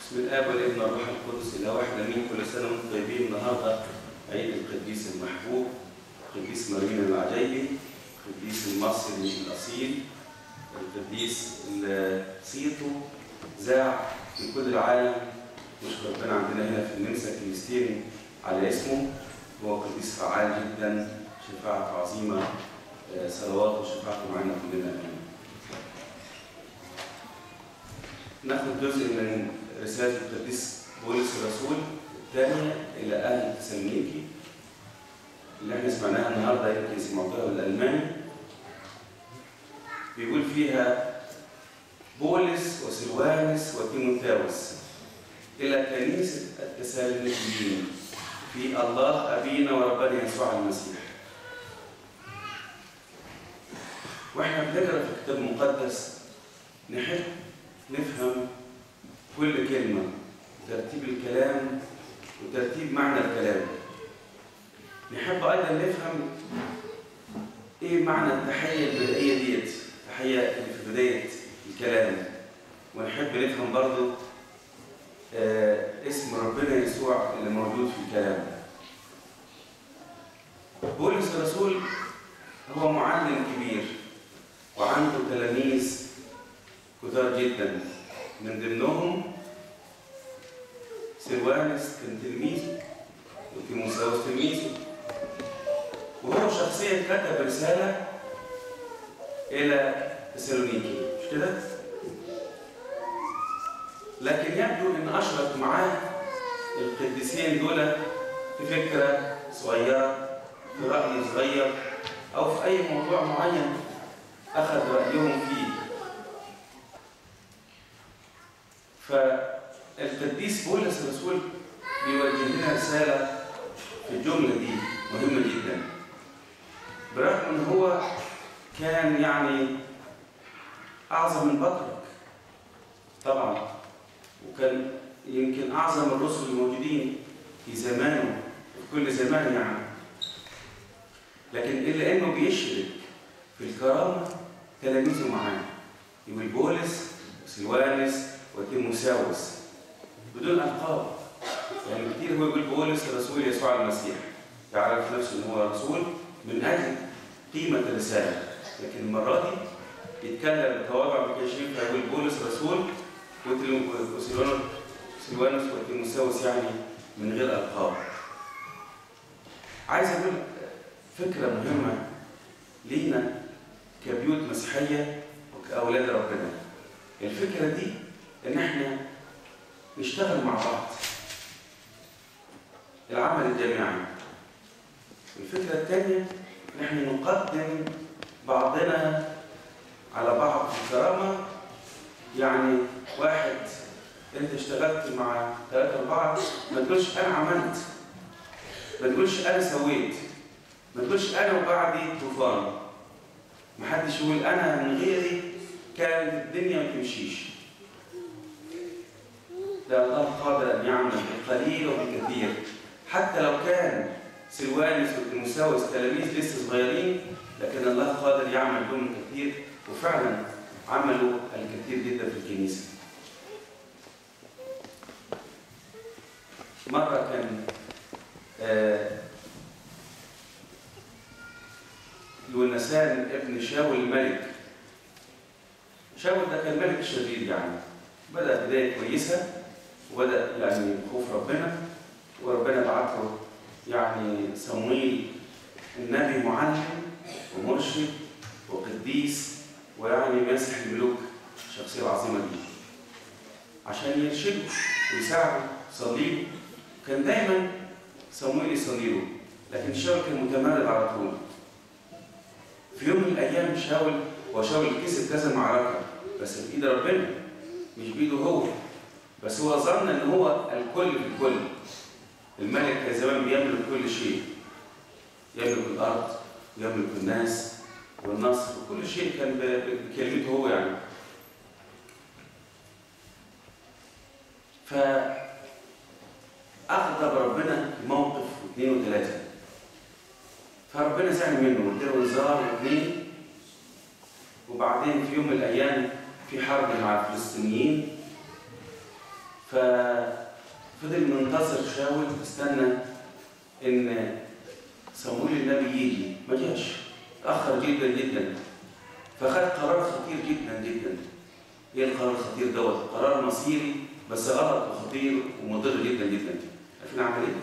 بسم الاب والابن والروح القدس اله واحد امين كل سنه وانتم طيبين النهارده عيد القديس المحبوب القديس مريم العجيبي القديس المصري الاصيل القديس اللي صيته ذاع في كل العالم نشكر ربنا عندنا هنا في النمسا كنيستين على اسمه هو قديس فعال جدا شفاعته عظيمه آه، صلواته وشفاعته معنا كلنا امين ناخد جزء من رسالة القديس بولس الرسول الثانية إلى أهل تسالونيكي اللي احنا سمعناها النهارده يمكن سمعتوها بالألماني بيقول فيها بولس وسلوانس وتيموثاوس إلى كنيسة التسالونيكيين في الله أبينا وربنا يسوع المسيح واحنا بنقرا في الكتاب المقدس نحب نفهم كل كلمة ترتيب الكلام وترتيب معنى الكلام نحب أيضا نفهم إيه معنى التحية البدائية ديت التحية اللي في بداية الكلام ونحب نفهم برضو آه اسم ربنا يسوع اللي موجود في الكلام بولس الرسول هو معلم كبير وعنده تلاميذ كتار جدا من ضمنهم سلوانس كان تلميذه وتيموثاوس تلميذه وهو شخصيا كتب رسالة إلى تسالونيكي مش كده؟ لكن يبدو إن أشرك معاه القديسين دول في فكرة صغيرة في رأي صغير أو في أي موضوع معين أخذ رأيهم فيه فالقديس بولس الرسول بيوجه لنا رسالة في الجملة دي مهمة جدا برغم ان هو كان يعني اعظم من بطرك طبعا وكان يمكن اعظم الرسل الموجودين في زمانه في كل زمان يعني لكن الا انه بيشرك في الكرامه تلاميذه معاه يقول بولس وسلوانس وتيموساوس بدون ألقاب يعني كتير هو يقول بولس الرسول يسوع المسيح يعرف نفسه ان هو رسول من اجل قيمه الرساله لكن المره دي يتكلم بتواضع بكاشين فيقول بولس رسول وسلوانوس وتيموساوس يعني من غير القاب عايز اقول فكره مهمه لينا كبيوت مسيحيه وكاولاد ربنا الفكره دي ان احنا نشتغل مع بعض العمل الجماعي الفكرة الثانية ان احنا نقدم بعضنا على بعض في الكرامة يعني واحد انت اشتغلت مع ثلاثة أربعة ما تقولش أنا عملت ما تقولش أنا سويت ما تقولش أنا وبعدي طوفان ما حدش يقول أنا من غيري كانت الدنيا ما تمشيش لا الله قادر أن يعمل بالقليل وبالكثير حتى لو كان سلوانس وتيموساوس تلاميذ لسه صغيرين لكن الله قادر يعمل بهم الكثير وفعلا عملوا الكثير جدا في الكنيسة مرة كان آه يونسان ابن شاول الملك شاول ده كان ملك شرير يعني بدأ بداية كويسة وبدأ يعني خوف ربنا وربنا بعت له يعني صمويل النبي معلم ومرشد وقديس ويعني ماسح الملوك الشخصية العظيمة دي عشان يرشده ويساعده يصلي له كان دايما صمويل يصلي له لكن شاول كان متمرد على طول في يوم من الأيام شاول وشاول كسب كذا معركة بس بإيد ربنا مش بإيده هو بس هو ظن ان هو الكل في الكل الملك كان زمان بيملك كل شيء يملك الارض ويملك الناس والنصر وكل شيء كان بكلمته هو يعني فأغضب ربنا موقف واثنين وثلاثة فربنا زعل منه واداله انذار واثنين وبعدين في يوم من الأيام في حرب مع الفلسطينيين ففضل منتظر شاول استنى ان صمويل النبي يجي ما جاش اتاخر جدا جدا فخد قرار خطير جدا جدا ايه القرار الخطير دوت قرار مصيري بس غلط وخطير ومضر جدا جدا عارفين عمل ايه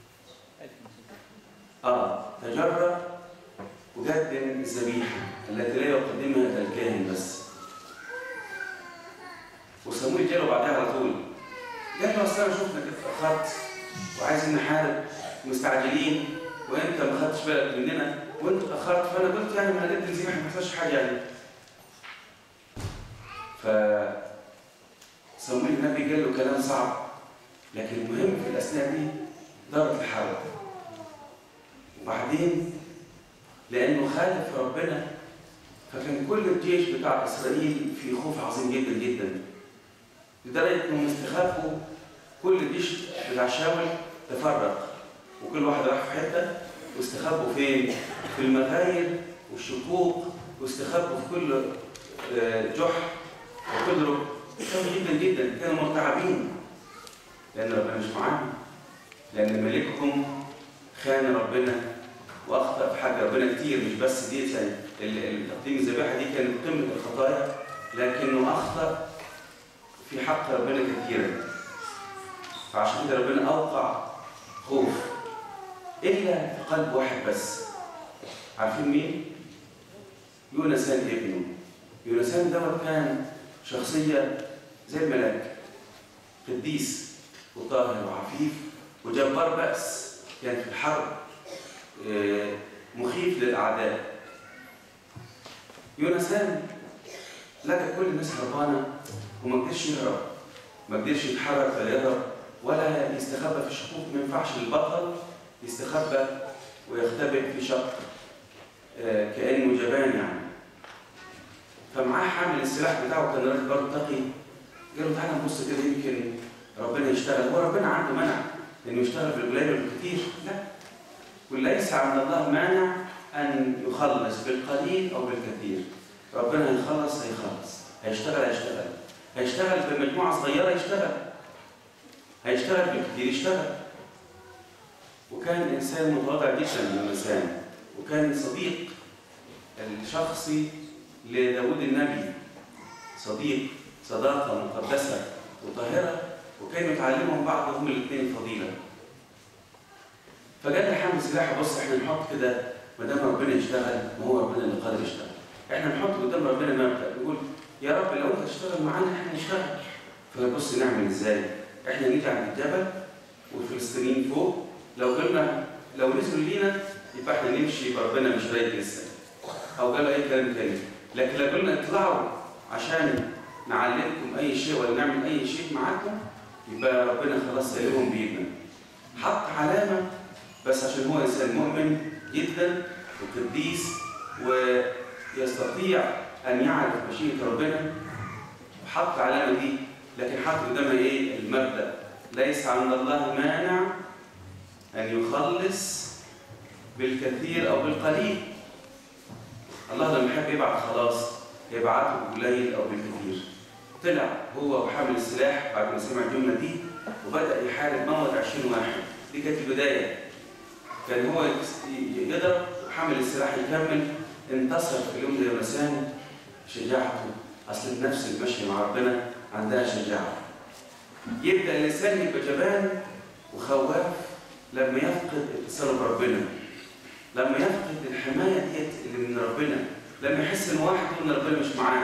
اه تجرأ وقدم الذبيحه التي لا يقدمها الا الكاهن بس وصمويل جاله بعدها على طول قال له اصل انا شفنا كده اتاخرت وعايزين نحارب مستعجلين وانت ما خدتش بالك مننا وانت اتاخرت فانا قلت يعني ما قدمت الذبيحه ما حصلش حاجه يعني ف صمويل النبي قال له كلام صعب لكن المهم في الاثناء دي دارت الحرب وبعدين لانه خالف ربنا فكان كل الجيش بتاع اسرائيل في خوف عظيم جدا جدا لدرجه انهم استخافوا كل الجيش بتاع شاول تفرق وكل واحد راح في حته واستخبوا فين؟ في المغاير والشقوق واستخبوا في كل جحر وكل ركن كانوا جدا جدا كانوا مرتعبين لان ربنا مش معاهم لان ملكهم خان ربنا واخطا في حاجه ربنا كتير مش بس دي يعني تقديم الذبيحه دي كانت قمه الخطايا لكنه اخطا في حق ربنا كثيرا فعشان كده ربنا اوقع خوف الا في قلب واحد بس عارفين مين؟ يونسان ابنه يونسان دوت كان شخصيه زي الملاك قديس وطاهر وعفيف وجبار بأس كان يعني في الحرب مخيف للأعداء يونسان لقى كل الناس هربانة وما قدرش يهرب ما قدرش يتحرك ولا يهرب ولا يستخبى في الشقوق ما ينفعش البطل يستخبى ويختبئ في شق كأنه جبان يعني فمعاه حامل السلاح بتاعه كان راجل برضه تقي قال له تعالى نبص كده يمكن ربنا يشتغل هو ربنا عنده منع انه يشتغل في القليل والكثير لا وليس عند الله مانع ان يخلص بالقليل او بالكثير ربنا هيخلص هيخلص هيشتغل هيشتغل هيشتغل بمجموعه صغيره يشتغل هيشتغل بالكثير يشتغل وكان انسان متواضع جدا من الانسان وكان صديق الشخصي لداود النبي صديق صداقه مقدسه وطاهره وكانوا يتعلموا بعض هم الاثنين الفضيله فجاء حامل سلاح بص احنا نحط كده ما دام ربنا يشتغل ما هو ربنا اللي قادر يشتغل احنا نحط قدام ربنا مبدا نقول يا رب لو انت تشتغل معانا احنا نشتغل فبص نعمل ازاي احنا نيجي عند الجبل والفلسطينيين فوق لو قلنا لو نزلوا لينا يبقى احنا نمشي يبقى ربنا مش رايد لسه او قالوا اي كلام تاني لكن لو قلنا اطلعوا عشان نعلمكم اي شيء ولا نعمل اي شيء معاكم يبقى ربنا خلاص سايبهم بايدنا حط علامه بس عشان هو انسان مؤمن جدا وقديس ويستطيع ان يعرف مشيئه ربنا وحط علامه دي لكن حط قدامها ايه المبدا ليس عند الله مانع ان يخلص بالكثير او بالقليل الله لما يحب يبعت خلاص يبعته بالقليل او بالكثير طلع هو وحامل السلاح بعد ما سمع الجمله دي وبدا يحارب موت 20 واحد دي كانت البدايه كان هو يقدر حامل السلاح يكمل انتصر في اليوم ده يونسان شجاعته اصل النفس اللي ماشيه مع ربنا عندها شجاعه يبدا الانسان يبقى جبان وخواف لما يفقد اتصاله بربنا لما يفقد الحمايه ديت اللي من ربنا لما يحس ان واحد ان ربنا مش معاه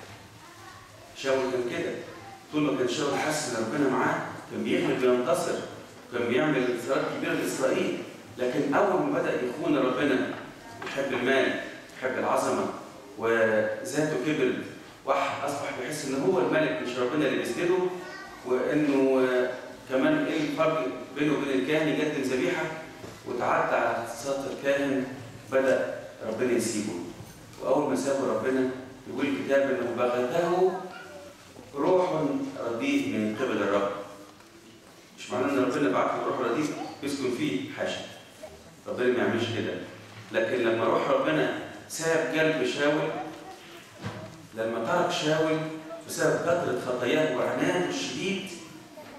شاول كان كده طول ما كان شاول حاسس ان ربنا معاه كان بيغلب وينتصر كان بيعمل انتصارات كبيره لاسرائيل لكن اول ما بدا يخون ربنا يحب المال يحب العظمه وذاته كبر واحد اصبح بيحس ان هو الملك مش ربنا اللي بيسنده وانه كمان ايه الفرق بينه وبين الكاهن يقدم ذبيحه وتعدى على اختصاص الكاهن بدا ربنا يسيبه واول ما سابه ربنا يقول الكتاب انه بغته روح رديء من قبل الرب مش معناه ان ربنا بعت له روح رديء يسكن فيه حاشا ربنا ما يعملش كده لكن لما روح ربنا ساب قلب شاول لما ترك شاول بسبب كثرة خطاياه وعناده الشديد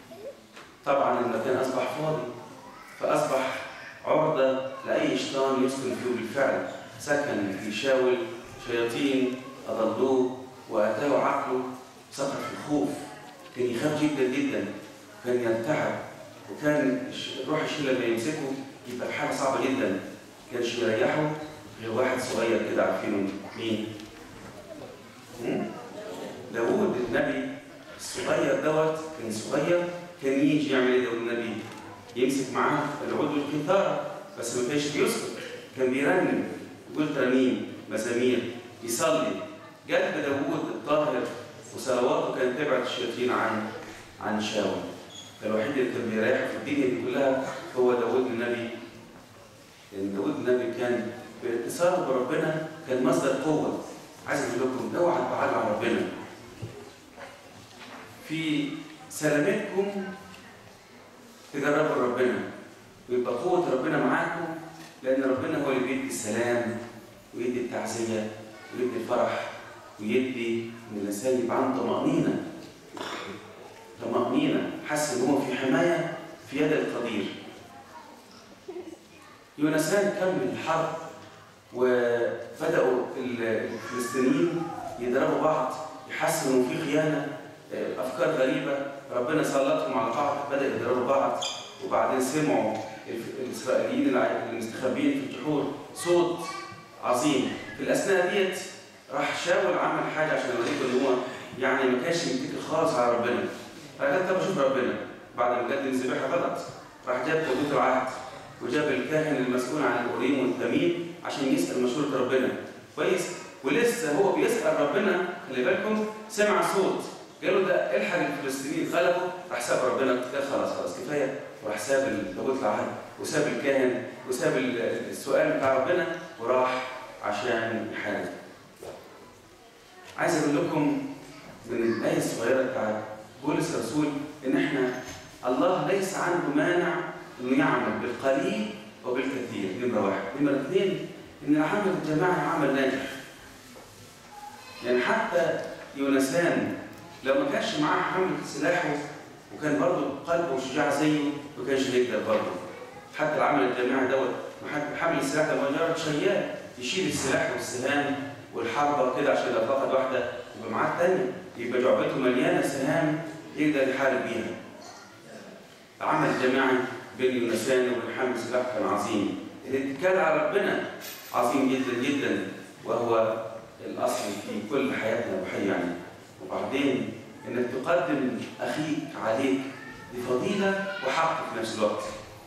طبعا المكان أصبح فاضي فأصبح عرضة لأي شيطان يسكن فيه بالفعل سكن في شاول شياطين أضلوه وأتاه عقله سقط في الخوف كان يخاف جدا جدا كان يرتعب وكان روح الشيء لما يمسكه يبقى في حاجة صعبة جدا كانش يريحه غير واحد صغير كده عارفينه مين؟ داوود النبي الصغير دوت كان صغير كان يجي يعمل ايه داوود النبي؟ يمسك معاه العود والقيثارة بس ما كانش بيسكت كان بيرنم يقول ترانيم مزامير يصلي قلب داوود الطاهر وصلواته كانت تبعد الشياطين عن عن شاول فالوحيد اللي كان بيريح في الدنيا دي كلها هو داوود النبي لان داوود النبي كان باتصاله بربنا كان مصدر قوه عايز اقول لكم اوعى تبعدوا عن ربنا في سلامتكم تجربوا ربنا ويبقى قوة ربنا معاكم لأن ربنا هو اللي بيدي السلام ويدي التعزية ويدي الفرح ويدي إن الإنسان يبقى عنده طمأنينة طمأنينة حس إن هو في حماية في يد القدير يونسان كمل الحرب وبدأوا الفلسطينيين يضربوا بعض يحسوا إنه في خيانة أفكار غريبة ربنا سلطهم على بعض بدأ يضربوا بعض وبعدين سمعوا الإسرائيليين المستخبيين في الجحور صوت عظيم في الأثناء ديت راح شاول عمل حاجة عشان يوريكم إن هو يعني ما كانش متكل خالص على ربنا فقال طب أشوف ربنا بعد ما قدم الذبيحة غلط راح جاب تابوت العهد وجاب الكاهن المسؤول عن الأوريم والتميم عشان يسأل مشورة ربنا كويس ولسه هو بيسأل ربنا خلي بالكم سمع صوت قالوا ده الحق الفلسطينيين غلبوا راح ساب ربنا قال خلاص خلاص كفايه وراح ساب تابوت العهد وساب الكاهن وساب السؤال بتاع ربنا وراح عشان يحارب. عايز اقول لكم من الايه الصغيره بتاعت بولس الرسول ان احنا الله ليس عنده مانع انه يعمل بالقليل وبالكثير نمره واحد، نمره اثنين ان العمل الجماعي عمل ناجح. يعني حتى يونسان لو ما كانش معاه حمل سلاحه وكان برضه قلبه شجاع زيه ما كانش هيقدر برضه حتى العمل الجماعي دوت حمل السلاح ده مجرد شيال يشيل السلاح والسهام والحربه وكده عشان لو فقد واحده يبقى معاه الثانيه يبقى جعبته مليانه سهام يقدر يحارب بيها. العمل الجماعي بين يونسان وبين حامل السلاح كان عظيم. الاتكال على ربنا عظيم جدا جدا وهو الاصل في كل حياتنا الروحيه يعني. وبعدين انك تقدم اخيك عليك بفضيله وحق في نفس الوقت.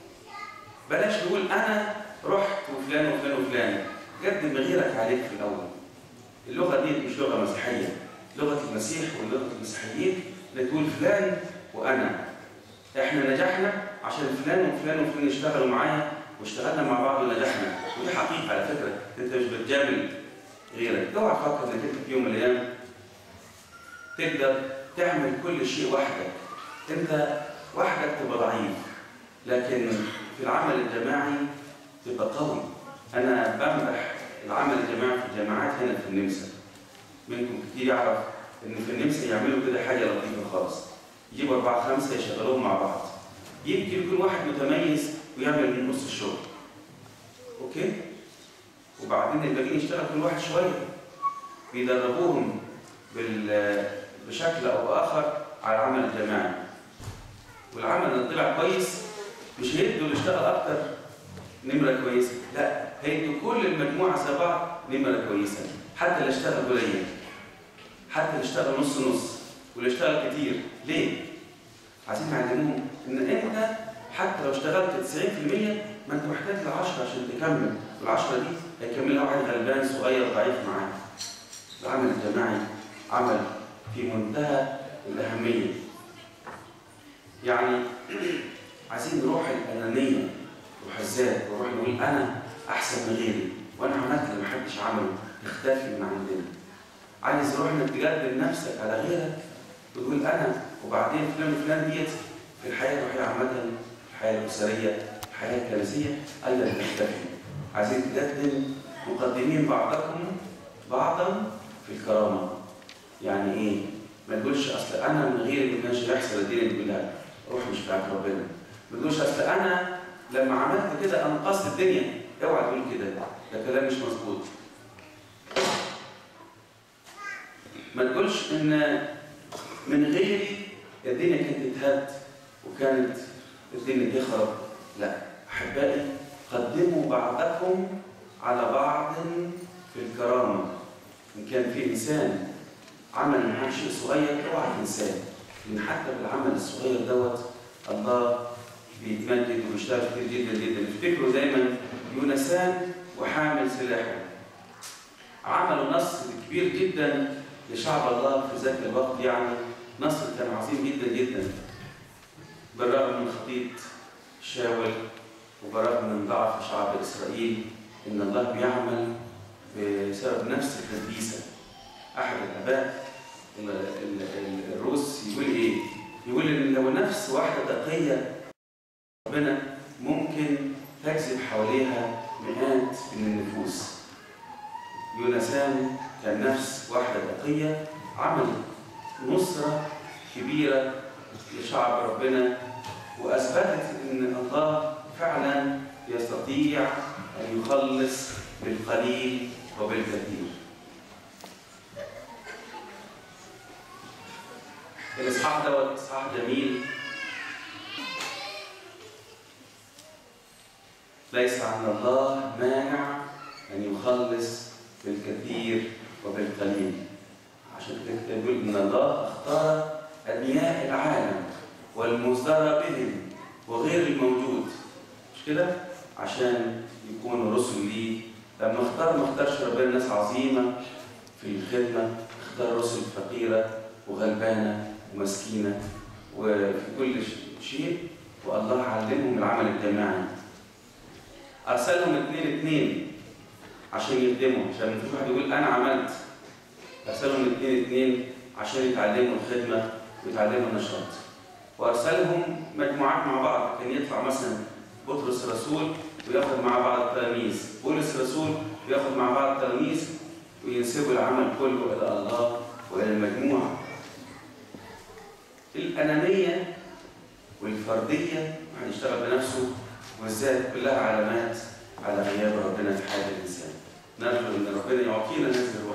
بلاش نقول انا رحت وفلان وفلان وفلان، قدم غيرك عليك في الاول. اللغه دي مش لغه مسيحيه، لغه المسيح ولغه المسيحيين بتقول فلان وانا. احنا نجحنا عشان فلان وفلان وفلان اشتغلوا معايا واشتغلنا مع بعض ونجحنا، ودي حقيقه على فكره، انت مش بتجامل غيرك، اوعى تفكر انك انت في يوم من الايام تقدر تعمل كل شيء وحدك انت وحدك تبقى ضعيف لكن في العمل الجماعي تبقى قوي انا بمدح العمل الجماعي في الجامعات هنا في النمسا منكم كتير يعرف ان في النمسا يعملوا كده حاجه لطيفه خالص يجيبوا اربعه خمسه يشغلوهم مع بعض يمكن يكون واحد متميز ويعمل من نص الشغل اوكي وبعدين الباقيين يشتغل كل واحد شويه بيدربوهم بال بشكل او باخر على العمل الجماعي والعمل اللي طلع كويس مش هيدوا اللي اشتغل اكتر نمره كويسه لا هيدوا كل المجموعه زي بعض نمره كويسه حتى اللي اشتغل قليل حتى اللي اشتغل نص نص واللي اشتغل كتير ليه عايزين نعلمهم ان انت حتى لو اشتغلت 90% ما انت محتاج ل 10 عشان تكمل وال10 دي هيكملها واحد غلبان صغير ضعيف معاك العمل الجماعي عمل في منتهى الأهمية يعني عايزين نروح الأنانية روح الذات ونروح نقول أنا أحسن من غيري وأنا عملت اللي محدش عمله اختفي من عندنا عايز روح انك تقدم نفسك على غيرك وتقول أنا وبعدين فلان وفلان ديت في الحياة الروحية عامة الحياة الأسرية الحياة الكنسية ألا تختفي عايزين تقدم مقدمين بعضكم بعضا في الكرامة يعني ايه؟ ما تقولش اصل انا من غيري ما كانش هيحصل الدنيا دي كلها روح مش بتاعت ربنا ما تقولش اصل انا لما عملت كده انقذت الدنيا اوعى تقول كده ده كلام مش مظبوط ما تقولش ان من غيري الدنيا كانت تتهد وكانت الدنيا تخرب لا احبائي قدموا بعضكم على بعض في الكرامه ان كان في انسان عمل معاه شيء صغير اوعى تنساه لان حتى بالعمل الصغير دوت الله بيتمجد وبيشتغل كتير جدا جدا افتكروا دايما يونسان وحامل سلاحه عملوا نصر كبير جدا لشعب الله في ذاك الوقت يعني نصر كان عظيم جدا جدا بالرغم من خطيط شاول وبالرغم من ضعف شعب اسرائيل ان الله بيعمل بسبب نفس التدبيسه احد الاباء الروس يقول ايه؟ يقول ان لو نفس واحده تقيه ربنا ممكن تجذب حواليها مئات من النفوس يونسان كان نفس واحدة تقية عمل نصرة كبيرة لشعب ربنا وأثبتت أن الله فعلا يستطيع أن يخلص بالقليل وبالكثير الإصحاح دوت إصحاح جميل ليس عن الله مانع أن يخلص بالكثير وبالقليل عشان كده يقول إن الله اختار أبنياء العالم والمزدرى بهم وغير الموجود مش كده؟ عشان يكونوا رسل ليه لما اختار ما اختارش ربنا ناس عظيمة في الخدمة اختار رسل فقيرة وغلبانة ومسكينة وفي كل شيء والله علمهم العمل الجماعي أرسلهم اثنين اثنين عشان يخدموا عشان مفيش واحد يقول أنا عملت أرسلهم اثنين اثنين عشان يتعلموا الخدمة ويتعلموا النشاط وأرسلهم مجموعات مع بعض كان يطلع مثلا بطرس رسول وياخد مع بعض التلاميذ بولس رسول وياخد مع بعض التلاميذ وينسبوا العمل كله إلى الله وإلى المجموعة الأنانية والفردية هيشتغل بنفسه والذات كلها علامات على غياب ربنا في حياة الإنسان نرجو إن ربنا يعطينا هذه الروح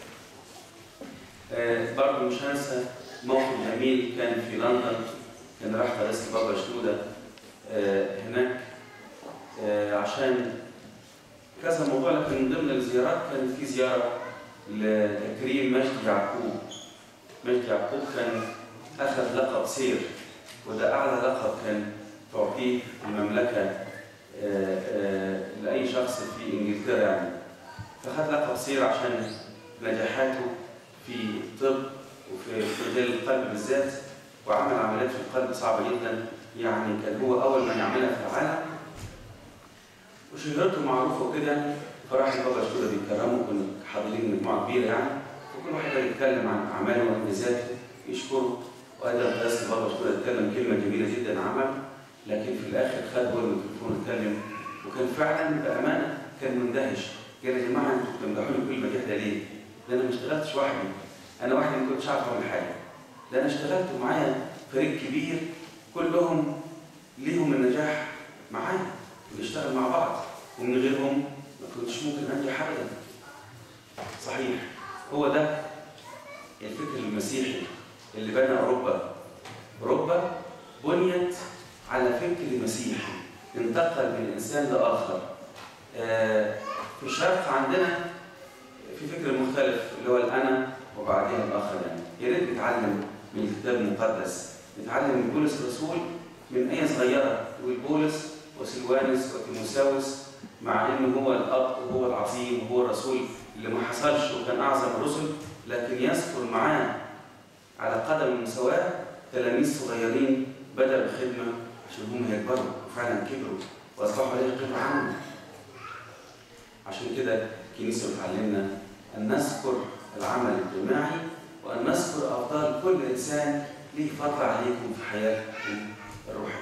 آه برضه مش هنسى موقف جميل كان في لندن كان راح قداسة بابا شنودة آه هناك آه عشان كذا موضوع لكن من ضمن الزيارات كانت في زيارة لتكريم مجدي يعقوب مجدي يعقوب كان أخذ لقب سير وده أعلى لقب كان تعطيه المملكة لأي شخص في إنجلترا يعني فخد لقب سير عشان نجاحاته في الطب وفي مجال القلب بالذات وعمل عمليات في القلب صعبة جدا يعني كان هو أول من يعملها في العالم وشهرته معروفة وكده فراح البابا شكورة بيكرمه كنا حاضرين مجموعة كبيرة يعني وكل واحد يتكلم عن أعماله وإنجازاته يشكره وأيضا قداسة البابا شكورة اتكلم كلمة جميلة جدا عمل لكن في الآخر خد هو الميكروفون واتكلم وكان فعلا بأمانة كان مندهش قال يا جماعة انتوا بتمدحوني كل المديح ده ليه؟ ده أنا ما اشتغلتش وحدي أنا وحدي ما كنتش عارف أعمل حاجة ده أنا اشتغلت ومعايا فريق كبير كلهم ليهم النجاح معايا بنشتغل مع بعض ومن غيرهم ما كنتش ممكن أنجح أبدا صحيح هو ده الفكر المسيحي اللي بنى أوروبا أوروبا بنيت على فكر مسيحي انتقل من إنسان لآخر آه في الشرق عندنا في فكر مختلف اللي هو الأنا وبعدين الآخر يعني يا ريت نتعلم من الكتاب المقدس نتعلم من بولس الرسول من آية صغيرة يقول بولس وسلوانس وتيموساوس مع انه هو الاب وهو العظيم وهو الرسول اللي ما حصلش وكان اعظم الرسل لكن يذكر معاه على قدم المساواه تلاميذ صغيرين بدأوا الخدمه عشان هم يكبروا وفعلا كبروا واصبحوا عليه قيمه عنه. عشان كده الكنيسه بتعلمنا ان نذكر العمل الجماعي وان نذكر افضال كل انسان ليه فضل عليكم في حياتكم الروحيه.